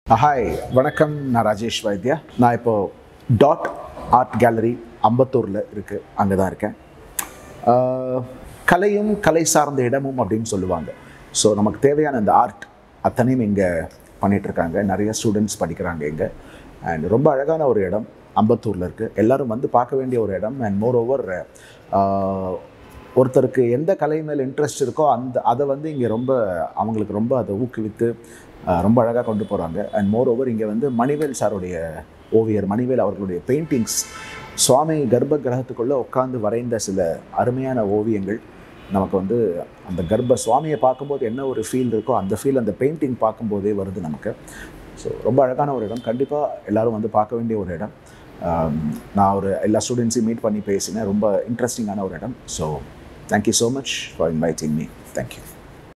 hi வணக்கம் நான் ராஜேஷ் வைத்யா நான் இப்போ டாட் ஆர்ட் கேலரி அம்பத்தூரில் இருக்குது அங்கே தான் இருக்கேன் ஆஹ், கலையும் கலை சார்ந்த இடமும் அப்படின்னு சொல்லுவாங்க ஸோ நமக்கு தேவையான இந்த ஆர்ட் அத்தனையும் இங்கே பண்ணிகிட்ருக்காங்க நிறைய ஸ்டூடெண்ட்ஸ் படிக்கிறாங்க இங்கே அண்ட் ரொம்ப அழகான ஒரு இடம் அம்பத்தூரில் இருக்குது எல்லாரும் வந்து பார்க்க வேண்டிய ஒரு இடம் அண்ட் மோர் ஓவர் ஒருத்தருக்கு எந்த கலை மேல் இன்ட்ரெஸ்ட் இருக்கோ அந்த அதை வந்து இங்கே ரொம்ப அவங்களுக்கு ரொம்ப அதை ஊக்குவித்து ஆஹ், ரொம்ப அழகாக கொண்டு போகிறாங்க அண்ட் மோர் ஓவர் இங்கே வந்து மணிவேல் சாருடைய ஓவியர் மணிவேல் அவர்களுடைய பெயிண்டிங்ஸ் சுவாமி கர்ப்ப கிரகத்துக்குள்ளே உட்காந்து வரைந்த சில அருமையான ஓவியங்கள் நமக்கு வந்து அந்த கர்ப்ப சுவாமியை பார்க்கும்போது என்ன ஒரு ஃபீல் இருக்கோ அந்த ஃபீல் அந்த பெயிண்டிங் பார்க்கும்போதே வருது நமக்கு ஸோ ரொம்ப அழகான ஒரு இடம் கண்டிப்பாக எல்லாரும் வந்து பார்க்க வேண்டிய ஒரு இடம் ஆம், நான் ஒரு எல்லா ஸ்டூடெண்ட்ஸையும் மீட் பண்ணி பேசினேன் ரொம்ப இன்ட்ரெஸ்டிங்கான ஒரு இடம் so thank you so much for inviting me thank you